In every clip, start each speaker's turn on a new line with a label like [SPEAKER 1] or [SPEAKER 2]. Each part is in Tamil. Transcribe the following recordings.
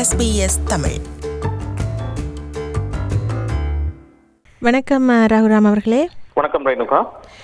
[SPEAKER 1] SBS தமிழ்
[SPEAKER 2] வணக்கம் அஹ், ரகுராம் அவர்களே
[SPEAKER 3] வணக்கம் ரேணுகா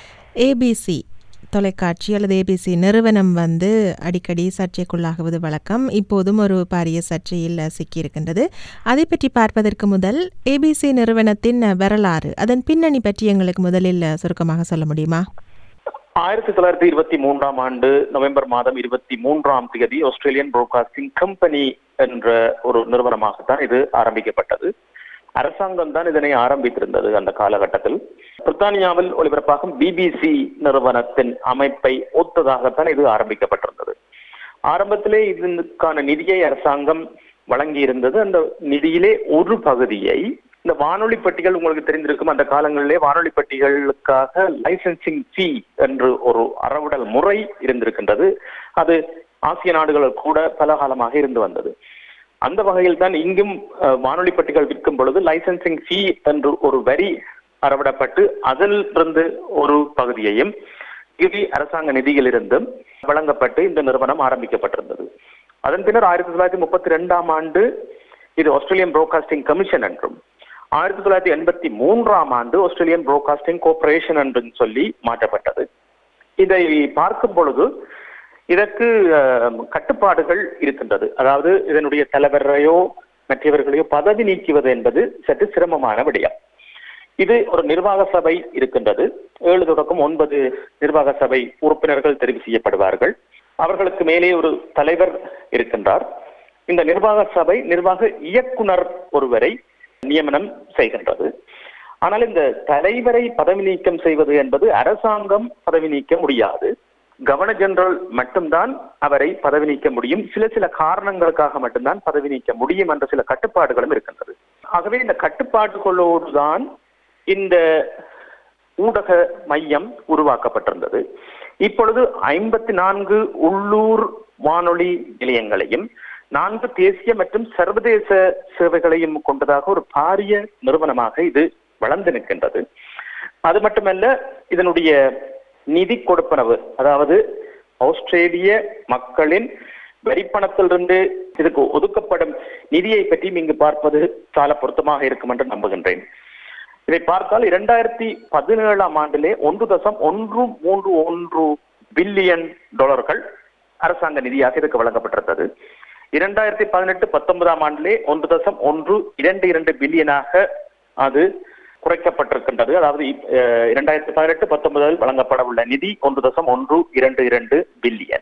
[SPEAKER 2] ஏபிசி தொலைக்காட்சி அல்லது ஏபிசி நிறுவனம் வந்து அடிக்கடி சர்ச்சைக்குள்ளாகுவது வழக்கம் இப்போதும் ஒரு பாரிய சர்ச்சையில் அஹ், சிக்கியிருக்கின்றது அதை பற்றி பார்ப்பதற்கு முதல் ஏபிசி நிறுவனத்தின் அஹ், வரலாறு அதன் பின்னணி பற்றி எங்களுக்கு முதலில் அஹ், சுருக்கமாக சொல்ல முடியுமா
[SPEAKER 3] ஆயிரத்தி தொள்ளாயிரத்தி இருபத்தி மூன்றாம் ஆண்டு நவம்பர் மாதம் இருபத்தி மூன்றாம் தேதி ஆஸ்திரேலியன் புரோட்காஸ்டிங் கம்பெனி என்ற ஒரு நிறுவனமாகத்தான் இது ஆரம்பிக்கப்பட்டது அரசாங்கம் தான் இதனை ஆரம்பித்திருந்தது அந்த காலகட்டத்தில் பிரித்தானியாவில் ஒளிபரப்பாகும் பிபிசி நிறுவனத்தின் அமைப்பை ஒத்ததாகத்தான் இது ஆரம்பிக்கப்பட்டிருந்தது ஆரம்பத்திலே இதற்கான நிதியை அரசாங்கம் வழங்கி இருந்தது அந்த நிதியிலே ஒரு பகுதியை இந்த வானொலி பெட்டிகள் உங்களுக்கு தெரிந்திருக்கும் அந்த காலங்களிலே வானொலி பெட்டிகளுக்காக லைசன்சிங் ஃபீ என்று ஒரு அறவிடல் முறை இருந்திருக்கின்றது அது ஆசிய நாடுகளில் கூட பல காலமாக இருந்து வந்தது அந்த வகையில் தான் இங்கும் அஹ், வானொலி பெட்டிகள் விற்கும் பொழுது லைசன்சிங் ஃபீ என்று ஒரு வரி அறவிடப்பட்டு அதிலிருந்து ஒரு பகுதியையும் இது அரசாங்க நிதியிலிருந்தும் வழங்கப்பட்டு இந்த நிறுவனம் ஆரம்பிக்கப்பட்டிருந்தது அதன் பின்னர் ஆயிரத்தி தொள்ளாயிரத்தி முப்பத்தி ரெண்டாம் ஆண்டு இது ஆஸ்திரேலியன் புரோட்காஸ்டிங் கமிஷன் என்றும் ஆயிரத்தி தொள்ளாயிரத்தி எண்பத்தி மூன்றாம் ஆண்டு ஆஸ்திரேலியன் புரோட்காஸ்டிங் கோர்பரேஷன் என்று சொல்லி மாற்றப்பட்டது இதை பார்க்கும் பொழுது இதற்கு அஹ், கட்டுப்பாடுகள் இருக்கின்றது அதாவது இதனுடைய தலைவரையோ மற்றவர்களையோ பதவி நீக்குவது என்பது சற்று சிரமமான விடயம் இது ஒரு நிர்வாக சபை இருக்கின்றது ஏழு தொடக்கம் ஒன்பது நிர்வாக சபை உறுப்பினர்கள் தெரிவு செய்யப்படுவார்கள் அவர்களுக்கு மேலே ஒரு தலைவர் இருக்கின்றார் இந்த நிர்வாக சபை நிர்வாக இயக்குனர் ஒருவரை நியமனம் செய்கின்றது ஆனால் இந்த தலைவரை பதவி நீக்கம் செய்வது என்பது அரசாங்கம் பதவி நீக்க முடியாது கவர்னர் ஜெனரல் மட்டும்தான் அவரை பதவி நீக்க முடியும் சில சில காரணங்களுக்காக மட்டும்தான் பதவி நீக்க முடியும் என்ற சில கட்டுப்பாடுகளும் இருக்கின்றது ஆகவே இந்த கட்டுப்பாடுகளோடு தான் இந்த ஊடக மையம் உருவாக்கப்பட்டிருந்தது இப்பொழுது ஐம்பத்தி நான்கு உள்ளூர் வானொலி நிலையங்களையும் நான்கு தேசிய மற்றும் சர்வதேச சேவைகளையும் கொண்டதாக ஒரு பாரிய நிறுவனமாக இது வளர்ந்து நிற்கின்றது அது மட்டுமல்ல இதனுடைய நிதி கொடுப்பனவு அதாவது ஆஸ்திரேலிய மக்களின் வரிப்பணத்திலிருந்து இதுக்கு ஒதுக்கப்படும் நிதியை பற்றியும் இங்கு பார்ப்பது சால பொருத்தமாக இருக்கும் என்று நம்புகின்றேன் இதை பார்த்தால் இரண்டாயிரத்தி பதினேழாம் ஆண்டிலே ஒன்று தசம் ஒன்று மூன்று ஒன்று பில்லியன் டாலர்கள் அரசாங்க நிதியாக இதுக்கு வழங்கப்பட்டிருந்தது இரண்டாயிரத்தி பதினெட்டு பத்தொன்பதாம் ஆண்டிலே ஒன்று தசம் ஒன்று இரண்டு இரண்டு பில்லியனாக அது குறைக்கப்பட்டிருக்கின்றது அதாவது இப்- அஹ், இரண்டாயிரத்தி பதினெட்டு பத்தொன்பதில் வழங்கப்பட உள்ள நிதி ஒன்று தசம் ஒன்று இரண்டு இரண்டு பில்லியன்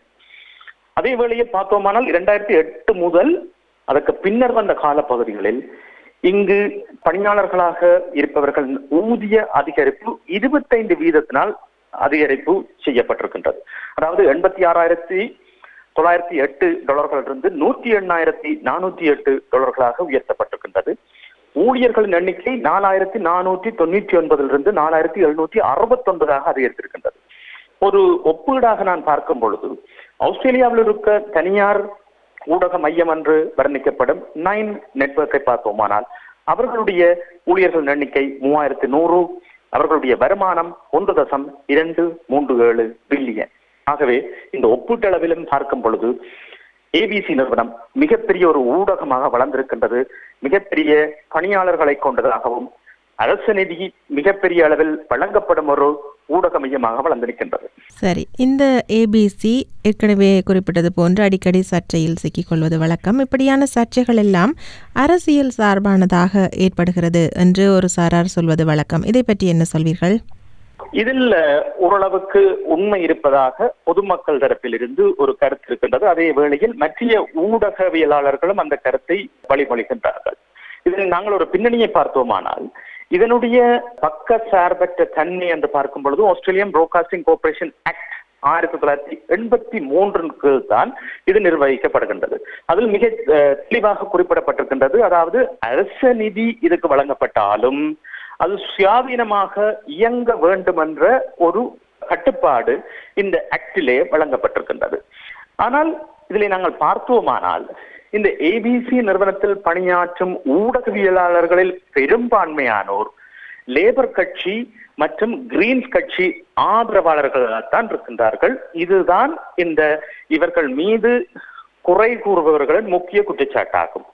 [SPEAKER 3] அதே வேளையில் பார்த்தோமானால் இரண்டாயிரத்தி எட்டு முதல் அதற்கு பின்னர் வந்த காலப்பகுதிகளில் இங்கு பணியாளர்களாக இருப்பவர்கள் ஊதிய அதிகரிப்பு இருபத்தைந்து வீதத்தினால் அதிகரிப்பு செய்யப்பட்டிருக்கின்றது அதாவது எண்பத்தி ஆறாயிரத்தி தொள்ளாயிரத்தி எட்டு டாலர்களிலிருந்து நூற்றி எண்ணாயிரத்தி நானூற்றி எட்டு டாலர்களாக உயர்த்தப்பட்டிருக்கின்றது ஊழியர்களின் எண்ணிக்கை நாலாயிரத்தி நானூற்றி தொண்ணூற்றி ஒன்பதிலிருந்து நாலாயிரத்தி எழுநூற்றி அறுபத்தி ஒன்பதாக அதிகரித்திருக்கின்றது ஒரு ஒப்பீடாக நான் பார்க்கும் பொழுது ஆஸ்திரேலியாவில் இருக்க தனியார் ஊடக மையம் என்று வர்ணிக்கப்படும் நைன் நெட்வொர்க்கை பார்த்தோமானால் அவர்களுடைய ஊழியர்களின் எண்ணிக்கை மூவாயிரத்தி நூறு அவர்களுடைய வருமானம் ஒன்று தசம் இரண்டு மூன்று ஏழு பில்லியன் ஆகவே இந்த ஒப்பீட்டளவிலும் பார்க்கும் பொழுது ஏபிசி நிறுவனம் மிகப்பெரிய ஒரு ஊடகமாக வளர்ந்திருக்கின்றது மிகப்பெரிய பணியாளர்களை கொண்டதாகவும் அரசு நிதி மிகப்பெரிய அளவில் வழங்கப்படும் ஒரு ஊடக மையமாக வளர்ந்திருக்கின்றது
[SPEAKER 2] சரி இந்த ஏபிசி ஏற்கனவே குறிப்பிட்டது போன்று அடிக்கடி சர்ச்சையில் சிக்கிக்கொள்வது வழக்கம் இப்படியான சர்ச்சைகள் எல்லாம் அரசியல் சார்பானதாக ஏற்படுகிறது என்று ஒரு சாரார் சொல்வது வழக்கம் இதை பற்றி என்ன சொல்வீர்கள்
[SPEAKER 3] இதில் அஹ், ஓரளவுக்கு உண்மை இருப்பதாக பொதுமக்கள் தரப்பிலிருந்து ஒரு கருத்து இருக்கின்றது அதே வேளையில் மற்ற ஊடகவியலாளர்களும் அந்த கருத்தை வழிமொழிகின்றார்கள் இதில் நாங்கள் ஒரு பின்னணியை பார்த்தோமானால் இதனுடைய பக்க சார்பற்ற தன்மை என்று பார்க்கும் பொழுது ஆஸ்திரேலியன் புரோட்காஸ்டிங் கோர்பரேஷன் ஆக்ட் ஆயிரத்தி தொள்ளாயிரத்தி எண்பத்தி மூன்றுக்கு தான் இது நிர்வகிக்கப்படுகின்றது அதில் மிக அஹ், தெளிவாக குறிப்பிடப்பட்டிருக்கின்றது அதாவது அரச நிதி இதுக்கு வழங்கப்பட்டாலும் அது சுயாதீனமாக இயங்க வேண்டும் என்ற ஒரு கட்டுப்பாடு இந்த ஆக்டிலே வழங்கப்பட்டிருக்கின்றது ஆனால் இதில் நாங்கள் பார்த்தோமானால் இந்த ஏபிசி நிறுவனத்தில் பணியாற்றும் ஊடகவியலாளர்களில் பெரும்பான்மையானோர் லேபர் கட்சி மற்றும் கிரீன்ஸ் கட்சி ஆதரவாளர்களாகத்தான் இருக்கின்றார்கள் இதுதான் இந்த இவர்கள் மீது குறை கூறுபவர்களின் முக்கிய குற்றச்சாட்டாகும்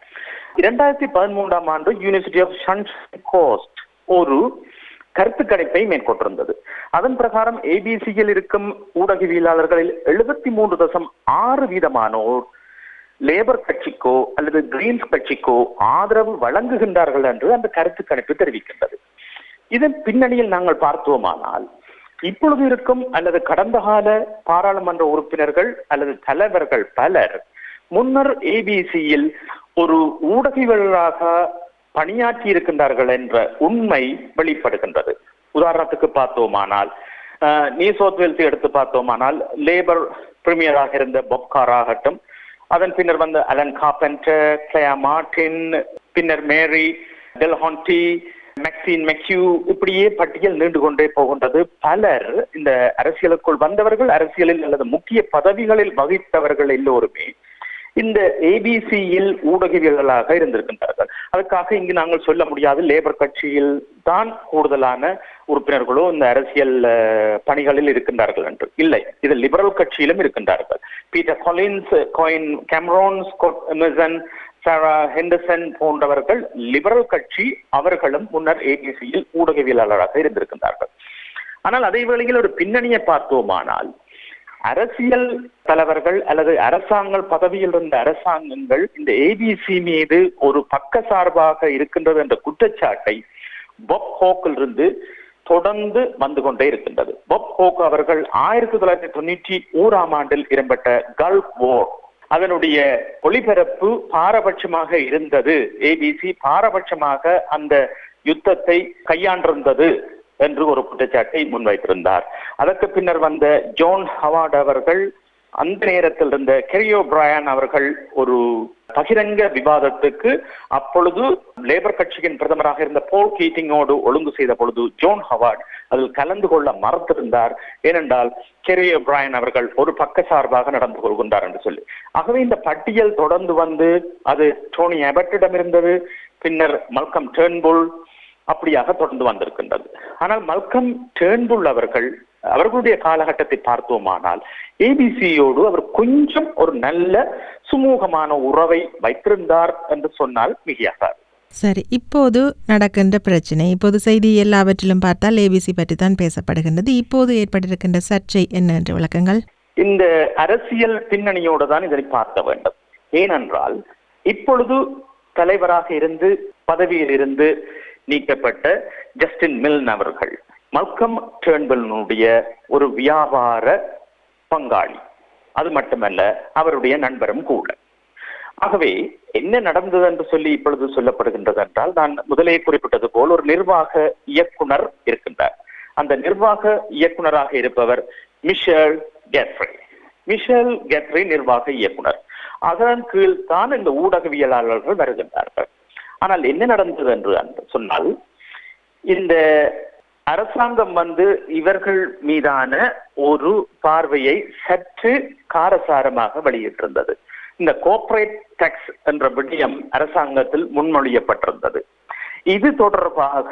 [SPEAKER 3] இரண்டாயிரத்தி பதிமூன்றாம் ஆண்டு யூனிவர்சிட்டி ஆஃப் சன்ஷைன் கோஸ்ட் ஒரு கருத்து கணிப்பை மேற்கொண்டிருந்தது அதன் பிரகாரம் ஏபிசியில் இருக்கும் ஊடகவியலாளர்களில் எழுபத்தி மூன்று தசம் ஆறு வீதமானோர் லேபர் கட்சிக்கோ அல்லது கிரீன்ஸ் கட்சிக்கோ ஆதரவு வழங்குகின்றார்கள் என்று அந்த கருத்து கணிப்பு தெரிவிக்கின்றது இதன் பின்னணியில் நாங்கள் பார்த்தோமானால் இப்பொழுது இருக்கும் அல்லது கடந்த கால பாராளுமன்ற உறுப்பினர்கள் அல்லது தலைவர்கள் பலர் முன்னர் ஏபிசியில் ஒரு ஊடகவியலாளராக பணியாற்றி இருக்கின்றார்கள் என்ற உண்மை வெளிப்படுகின்றது உதாரணத்துக்கு பார்த்தோமானால் நியூ சவுத் வேல்ஸ் எடுத்து பார்த்தோமானால் லேபர் பிரீமியராக இருந்த பொப்கார் ஆகட்டும் அதன் பின்னர் வந்த அலன் காப்பென்டர் கிளயா மார்டின் பின்னர் மேரி டெல்ஹான்டி மெக்சின் மெக்யூ இப்படியே பட்டியல் நீண்டு கொண்டே போகின்றது பலர் இந்த அரசியலுக்குள் வந்தவர்கள் அரசியலில் அல்லது முக்கிய பதவிகளில் வகித்தவர்கள் எல்லோருமே இந்த ஏபிசியில் ஊடகவியலாளராக இருந்திருக்கின்றார்கள் அதுக்காக இங்கு நாங்கள் சொல்ல முடியாது லேபர் கட்சியில் தான் கூடுதலான உறுப்பினர்களோ இந்த அரசியல் பணிகளில் இருக்கின்றார்கள் என்று இல்லை இது லிபரல் கட்சியிலும் இருக்கின்றார்கள் Peter Collins Coyne Cameron Scott Emerson Sarah Henderson போன்றவர்கள் லிபரல் கட்சி அவர்களும் முன்னர் ஏபிசியில் ஊடகவியலாளராக இருந்திருக்கின்றார்கள் ஆனால் அதே வேளையில் ஒரு பின்னணியை பார்த்தோமானால் அரசியல் தலைவர்கள் அல்லது அரசாங்க பதவியில் இருந்த அரசாங்கங்கள் இந்த ஏபிசி மீது ஒரு பக்க சார்பாக இருக்கின்றது என்ற குற்றச்சாட்டை பொப் ஹோக்கில் இருந்து தொடர்ந்து வந்து கொண்டே இருக்கின்றது பொப் ஹோக் அவர்கள் ஆயிரத்தி தொள்ளாயிரத்தி தொண்ணூற்றி ஓராம் ஆண்டில் இடம்பெற்ற கல்ஃப் போர் அதனுடைய ஒளிபரப்பு பாரபட்சமாக இருந்தது ஏபிசி பாரபட்சமாக அந்த யுத்தத்தை கையாண்டிருந்தது என்று ஒரு குற்றச்சாட்டை முன்வைத்திருந்தார் அதற்கு பின்னர் வந்த ஜோன் ஹவார்ட் அவர்கள் அந்த நேரத்தில் இருந்த கெரியோ பிராயன் அவர்கள் ஒரு பகிரங்க விவாதத்துக்கு அப்பொழுது லேபர் கட்சியின் பிரதமராக இருந்த போல் கீட்டிங்கோடு ஒழுங்கு செய்த பொழுது ஜோன் ஹவார்ட் அதில் கலந்து கொள்ள மறுத்திருந்தார் ஏனென்றால் கெரியோ பிராயன் அவர்கள் ஒரு பக்க சார்பாக நடந்து கொள்கின்றார் என்று சொல்லி ஆகவே இந்த பட்டியல் தொடர்ந்து வந்து அது டோனி அபட்டிடம் இருந்தது பின்னர் மல்கம் டேர்ன்புல் அப்படியாக தொடர்ந்து வந்திருக்கின்றது ஆனால் மல்கம் டேர்ன்புல் அவர்கள் அவர்களுடைய காலகட்டத்தை பார்த்தோமானால் ஏபிசியோடு அவர் கொஞ்சம் ஒரு நல்ல சுமூகமான உறவை வைத்திருந்தார் என்று சொன்னால் மிகையாகாது
[SPEAKER 2] சரி இப்போது நடக்கின்ற பிரச்சனை இப்போது செய்தி எல்லாவற்றிலும் பார்த்தால் ஏபிசி பற்றி தான் பேசப்படுகின்றது இப்போது ஏற்பட்டிருக்கின்ற சர்ச்சை என்ன என்று விளக்கங்கள்
[SPEAKER 3] இந்த அரசியல் பின்னணியோடு தான் இதனை பார்க்க வேண்டும் ஏனென்றால் இப்பொழுது தலைவராக இருந்து பதவியில் இருந்து நீக்கப்பட்ட ஜஸ்டின் மில்ன் அவர்கள் மல்கம் டேர்ன்பலினுடைய ஒரு வியாபார பங்காளி அது மட்டுமல்ல அவருடைய நண்பரும் கூட ஆகவே என்ன நடந்தது என்று சொல்லி இப்பொழுது சொல்லப்படுகின்றது என்றால் நான் முதலே குறிப்பிட்டது போல் ஒரு நிர்வாக இயக்குனர் இருக்கின்றார் அந்த நிர்வாக இயக்குனராக இருப்பவர் மிஷேல் கெட்ரி மிஷேல் கெட்ரி நிர்வாக இயக்குனர் அதன் கீழ் தான் இந்த ஊடகவியலாளர்கள் வருகின்றார்கள் ஆனால் என்ன நடந்தது என்று சொன்னால் இந்த அரசாங்கம் வந்து இவர்கள் மீதான ஒரு பார்வையை சற்று காரசாரமாக வெளியிட்டிருந்தது இந்த கோர்பரேட் டாக்ஸ் என்ற விடயம் அரசாங்கத்தில் முன்மொழியப்பட்டிருந்தது இது தொடர்பாக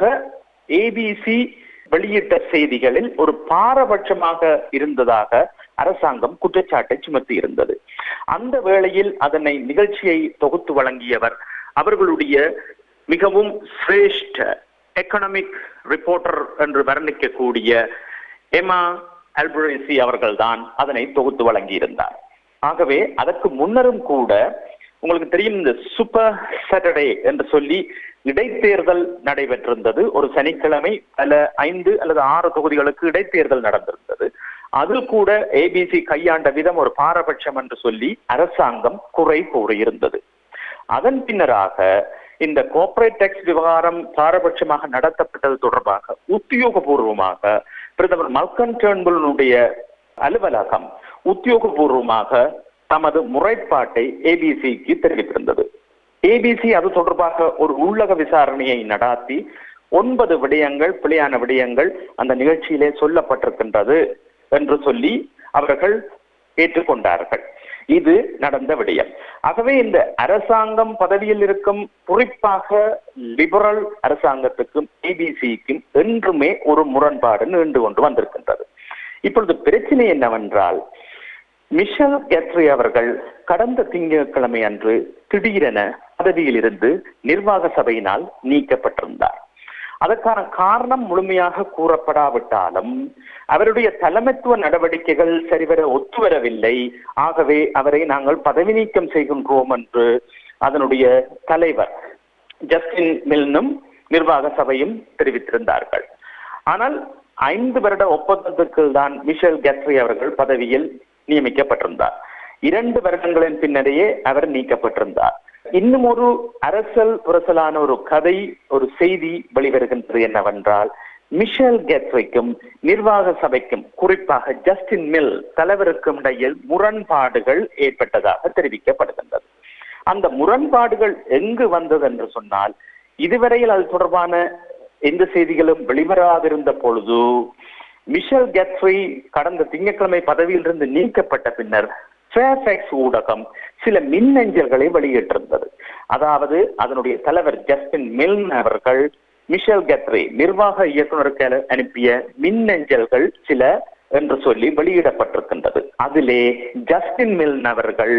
[SPEAKER 3] ஏபிசி வெளியிட்ட செய்திகளில் ஒரு பாரபட்சமாக இருந்ததாக அரசாங்கம் குற்றச்சாட்டை சுமத்தி இருந்தது அந்த வேளையில் அதனை நிகழ்ச்சியை தொகுத்து வழங்கியவர் அவர்களுடைய மிகவும் சிரேஷ்ட எக்கனாமிக் ரிப்போர்ட்டர் என்று வர்ணிக்கக்கூடிய எமா அல்பரேசி அவர்கள்தான் அதனை தொகுத்து வழங்கியிருந்தார் ஆகவே அதற்கு முன்னரும் கூட உங்களுக்கு தெரியும் இந்த சூப்பர் சாட்டர்டே என்று சொல்லி இடைத்தேர்தல் நடைபெற்றிருந்தது ஒரு சனிக்கிழமை பல ஐந்து அல்லது ஆறு தொகுதிகளுக்கு இடைத்தேர்தல் நடந்திருந்தது அதில் கூட ஏபிசி கையாண்ட விதம் ஒரு பாரபட்சம் என்று சொல்லி அரசாங்கம் குறை கூறியிருந்தது அதன் பின்னராக இந்த கோர்பரேட் டேக்ஸ் விவகாரம் பாரபட்சமாக நடத்தப்பட்டது தொடர்பாக உத்தியோகபூர்வமாக பிரதமர் மல்கன் டேர்ன்புலனுடைய அலுவலகம் உத்தியோகபூர்வமாக தமது முறைப்பாட்டை ஏபிசிக்கு தெரிவித்திருந்தது ஏபிசி அது தொடர்பாக ஒரு உள்ளக விசாரணையை நடாத்தி ஒன்பது விடயங்கள் பிழையான விடயங்கள் அந்த நிகழ்ச்சியிலே சொல்லப்பட்டிருக்கின்றது என்று சொல்லி அவர்கள் ஏற்றுக்கொண்டார்கள் இது நடந்த விடயம் ஆகவே இந்த அரசாங்கம் பதவியில் இருக்கும் குறிப்பாக லிபரல் அரசாங்கத்துக்கும் ஏபிசிக்கும் என்றுமே ஒரு முரண்பாடு நீண்டு கொண்டு வந்திருக்கின்றது இப்பொழுது பிரச்சனை என்னவென்றால் மிஷல் கெட்ரி அவர்கள் கடந்த திங்கட்கிழமை அன்று திடீரென பதவியில் இருந்து நிர்வாக சபையினால் நீக்கப்பட்டிருந்தார் அதற்கான காரணம் முழுமையாக கூறப்படாவிட்டாலும் அவருடைய தலைமைத்துவ நடவடிக்கைகள் சரிவர ஒத்துவரவில்லை ஆகவே அவரை நாங்கள் பதவி நீக்கம் செய்கின்றோம் என்று அதனுடைய தலைவர் ஜஸ்டின் மில்னும் நிர்வாக சபையும் தெரிவித்திருந்தார்கள் ஆனால் ஐந்து வருட ஒப்பந்தத்திற்கு தான் மிஷேல் கெட்ரி அவர்கள் பதவியில் நியமிக்கப்பட்டிருந்தார் இரண்டு வருடங்களின் பின்னரையே அவர் நீக்கப்பட்டிருந்தார் இன்னும் ஒரு அரசல் புரசலான ஒரு கதை ஒரு செய்தி வெளிவருகின்றது என்னவென்றால் மிஷேல் கெட்ரிக்கும் நிர்வாக சபைக்கும் குறிப்பாக ஜஸ்டின் மில் தலைவருக்கும் இடையில் முரண்பாடுகள் ஏற்பட்டதாக தெரிவிக்கப்படுகின்றது அந்த முரண்பாடுகள் எங்கு வந்தது என்று சொன்னால் இதுவரையில் அது தொடர்பான எந்த செய்திகளும் வெளிவராதிருந்த பொழுது மிஷல் கெட்ரி கடந்த திங்கட்கிழமை பதவியிலிருந்து நீக்கப்பட்ட பின்னர் ஃபேர்ஃபேக்ஸ் ஊடகம் சில மின்னஞ்சல்களை வெளியிட்டிருந்தது அதாவது அதனுடைய தலைவர் ஜஸ்டின் மில்ன் அவர்கள் மிஷல் கெத்ரி நிர்வாக இயக்குநருக்கு அனுப்பிய மின்னஞ்சல்கள் சில என்று சொல்லி வெளியிடப்பட்டிருக்கின்றது அதிலே ஜஸ்டின் மில்ன் அவர்கள்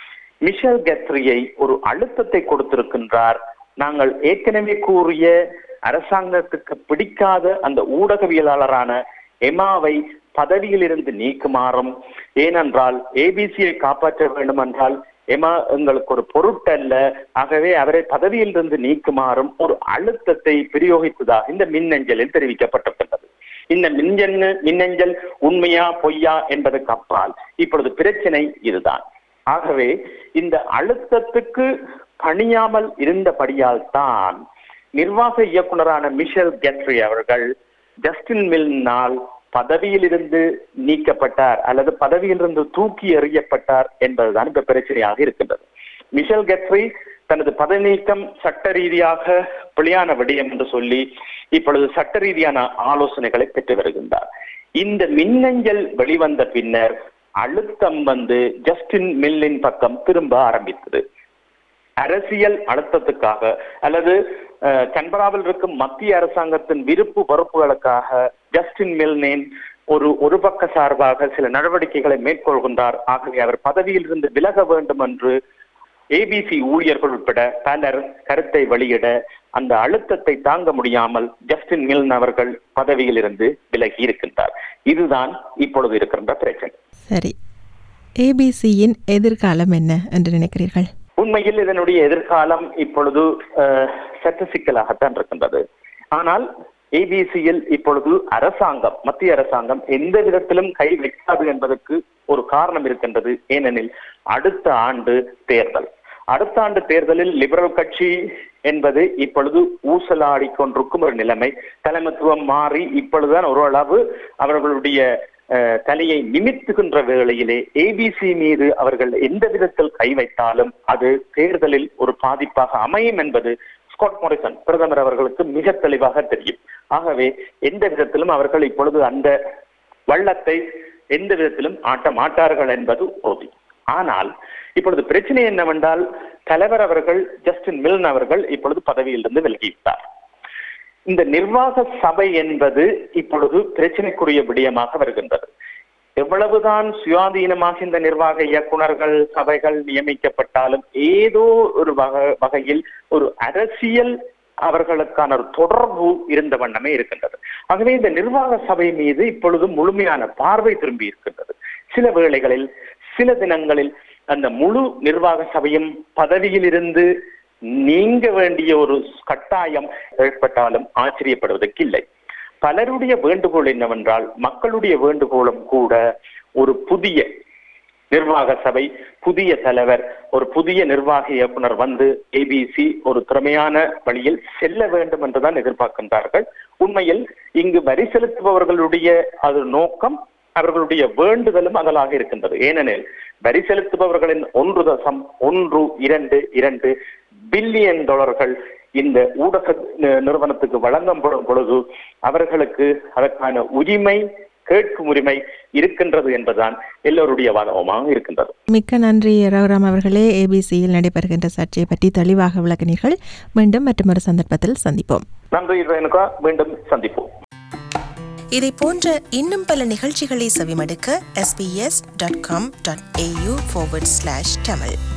[SPEAKER 3] மிஷல் கெத்ரியை ஒரு அழுத்தத்தை கொடுத்திருக்கின்றார் நாங்கள் ஏற்கனவே கூறிய அரசாங்கத்துக்கு பிடிக்காத அந்த ஊடகவியலாளரான எமாவை பதவியில் இருந்து நீக்குமாறும் ஏனென்றால் ஏபிசியை காப்பாற்ற வேண்டும் என்றால் எமா எங்களுக்கு ஒரு பொருட்டல்ல ஆகவே அவரை பதவியில் இருந்து நீக்குமாறும் ஒரு அழுத்தத்தை பிரயோகித்ததாக இந்த மின்னஞ்சலில் தெரிவிக்கப்பட்டிருக்கின்றது இந்த மின்னஞ்சல் மின்னஞ்சல் உண்மையா பொய்யா என்பதற்கு அப்பால் இப்பொழுது பிரச்சனை இதுதான் ஆகவே இந்த அழுத்தத்துக்கு பணியாமல் இருந்தபடியால் தான் நிர்வாக இயக்குனரான மிஷல் கெட்ரி அவர்கள் ஜஸ்டின் மில்னால் பதவியில் இருந்து நீக்கப்பட்டார் அல்லது பதவியிலிருந்து தூக்கி எறியப்பட்டார் என்பதுதான் இப்ப பிரச்சனையாக இருக்கின்றது மிஷல் கெட்ரி தனது பதவி நீக்கம் சட்ட ரீதியாக பிழையான விடயம் என்று சொல்லி இப்பொழுது சட்ட ரீதியான ஆலோசனைகளை பெற்று வருகின்றார் இந்த மின்னஞ்சல் வெளிவந்த பின்னர் அழுத்தம் வந்து ஜஸ்டின் மில்லின் பக்கம் திரும்ப ஆரம்பித்தது அரசியல் அழுத்தத்துக்காக அல்லது கன்பராவில் இருக்கும் மத்திய அரசாங்கத்தின் விருப்பு பொறுப்புகளுக்காக ஜஸ்டின் மில்னேன் ஒரு ஒரு பக்க சார்பாக சில நடவடிக்கைகளை மேற்கொள்கின்றார் ஆகவே அவர் பதவியில் இருந்து விலக வேண்டும் என்று ஏபிசி ஊழியர்கள் உட்பட பலர் கருத்தை வெளியிட அந்த அழுத்தத்தை தாங்க முடியாமல் ஜஸ்டின் மில்ன் அவர்கள் பதவியில் இருந்து விலகி இருக்கின்றார் இதுதான் இப்பொழுது இருக்கின்ற பிரச்சனை
[SPEAKER 2] சரி ஏபிசியின் எதிர்காலம் என்ன என்று நினைக்கிறீர்கள்
[SPEAKER 3] உண்மையில் இதனுடைய எதிர்காலம் இப்பொழுது சற்று சிக்கலாகத்தான் இருக்கின்றது ஆனால் ஏபிசியில் இப்பொழுது அரசாங்கம் மத்திய அரசாங்கம் எந்த விதத்திலும் கை வைக்காது என்பதற்கு ஒரு காரணம் இருக்கின்றது ஏனெனில் அடுத்த ஆண்டு தேர்தல் அடுத்த ஆண்டு தேர்தலில் லிபரல் கட்சி என்பது இப்பொழுது ஊசலாடி கொண்டிருக்கும் ஒரு நிலைமை தலைமத்துவம் மாறி இப்பொழுதுதான் ஓரளவு அவர்களுடைய தலையை நிமித்துகின்ற வேளையிலே ஏபிசி மீது அவர்கள் எந்த விதத்தில் கை வைத்தாலும் அது தேர்தலில் ஒரு பாதிப்பாக அமையும் என்பது ஸ்காட் மோரிசன் பிரதமர் அவர்களுக்கு மிக தெளிவாக தெரியும் ஆகவே எந்த விதத்திலும் அவர்கள் இப்பொழுது அந்த வள்ளத்தை எந்த விதத்திலும் ஆட்ட மாட்டார்கள் என்பது உறுதி ஆனால் இப்பொழுது பிரச்சனை என்னவென்றால் தலைவர் அவர்கள் ஜஸ்டின் மில்ன் அவர்கள் இப்பொழுது பதவியிலிருந்து விலகிவிட்டார் இந்த நிர்வாக சபை என்பது இப்பொழுது பிரச்சனைக்குரிய விடயமாக வருகின்றது எவ்வளவுதான் சுயாதீனமாக இந்த நிர்வாக இயக்குநர்கள் சபைகள் நியமிக்கப்பட்டாலும் ஏதோ ஒரு வகை வகையில் ஒரு அரசியல் அவர்களுக்கான ஒரு தொடர்பு இருந்த வண்ணமே இருக்கின்றது ஆகவே இந்த நிர்வாக சபை மீது இப்பொழுது முழுமையான பார்வை திரும்பி இருக்கின்றது சில வேளைகளில் சில தினங்களில் அந்த முழு நிர்வாக சபையும் பதவியில் இருந்து நீங்க வேண்டிய ஒரு கட்டாயம் ஏற்பட்டாலும் ஆச்சரியப்படுவதற்கு இல்லை பலருடைய வேண்டுகோள் என்னவென்றால் மக்களுடைய வேண்டுகோளும் கூட ஒரு புதிய நிர்வாக சபை புதிய தலைவர் ஒரு புதிய நிர்வாக இயக்குனர் வந்து ஏபிசி ஒரு திறமையான வழியில் செல்ல வேண்டும் என்றுதான் எதிர்பார்க்கின்றார்கள் உண்மையில் இங்கு வரி செலுத்துபவர்களுடைய அது நோக்கம் அவர்களுடைய வேண்டுதலும் அதலாக இருக்கின்றது ஏனெனில் வரி செலுத்துபவர்களின் ஒன்று தசம் ஒன்று இரண்டு இரண்டு பில்லியன் டாலர்கள் இந்த ஊடக நிறுவனத்துக்கு வழங்கப்படும் பொழுது அவர்களுக்கு அதற்கான உரிமை கேட்கும் உரிமை இருக்கின்றது என்பதுதான் எல்லோருடைய வாதமாக இருக்கின்றது
[SPEAKER 2] மிக்க நன்றி ரகுராம் அவர்களே ஏபிசியில் நடைபெறுகின்ற சர்ச்சையை பற்றி தெளிவாக விளக்கினீர்கள் மீண்டும் மற்றொரு சந்தர்ப்பத்தில் சந்திப்போம்
[SPEAKER 3] நன்றி ரேணுகா மீண்டும் சந்திப்போம்
[SPEAKER 1] இதை போன்ற இன்னும் பல நிகழ்ச்சிகளை செவிமடுக்க sbs.com.au forward slash tamil